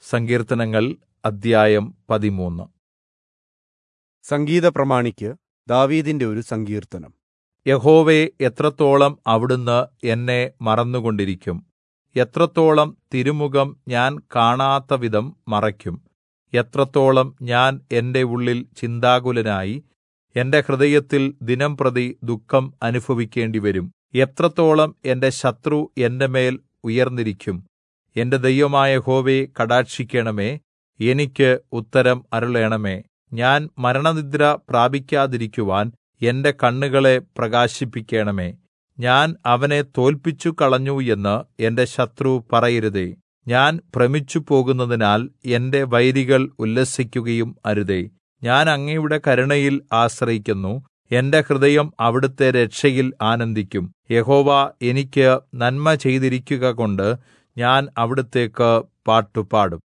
സങ്കീർത്തനങ്ങൾ അദ്ധ്യായം പതിമൂന്ന് സംഗീത പ്രമാണിക്ക് ദാവീദിന്റെ ഒരു സങ്കീർത്തനം യഹോവേ എത്രത്തോളം അവിടുന്ന് എന്നെ മറന്നുകൊണ്ടിരിക്കും എത്രത്തോളം തിരുമുഖം ഞാൻ കാണാത്തവിധം മറയ്ക്കും എത്രത്തോളം ഞാൻ എന്റെ ഉള്ളിൽ ചിന്താകുലനായി എന്റെ ഹൃദയത്തിൽ ദിനംപ്രതി ദുഃഖം അനുഭവിക്കേണ്ടിവരും എത്രത്തോളം എന്റെ ശത്രു എന്റെ മേൽ ഉയർന്നിരിക്കും എന്റെ ദൈവമായ യഹോവേ കടാക്ഷിക്കണമേ എനിക്ക് ഉത്തരം അരുളേണമേ ഞാൻ മരണനിദ്ര പ്രാപിക്കാതിരിക്കുവാൻ എന്റെ കണ്ണുകളെ പ്രകാശിപ്പിക്കണമേ ഞാൻ അവനെ തോല്പിച്ചു കളഞ്ഞു എന്ന് എന്റെ ശത്രു പറയരുതേ ഞാൻ ഭ്രമിച്ചുപോകുന്നതിനാൽ എന്റെ വൈരികൾ ഉല്ലസിക്കുകയും അരുതേ ഞാൻ അങ്ങയുടെ കരുണയിൽ ആശ്രയിക്കുന്നു എന്റെ ഹൃദയം അവിടുത്തെ രക്ഷയിൽ ആനന്ദിക്കും യഹോവ എനിക്ക് നന്മ ചെയ്തിരിക്കുകകൊണ്ട് ഞാൻ അവിടുത്തേക്ക് പാട്ടുപാടും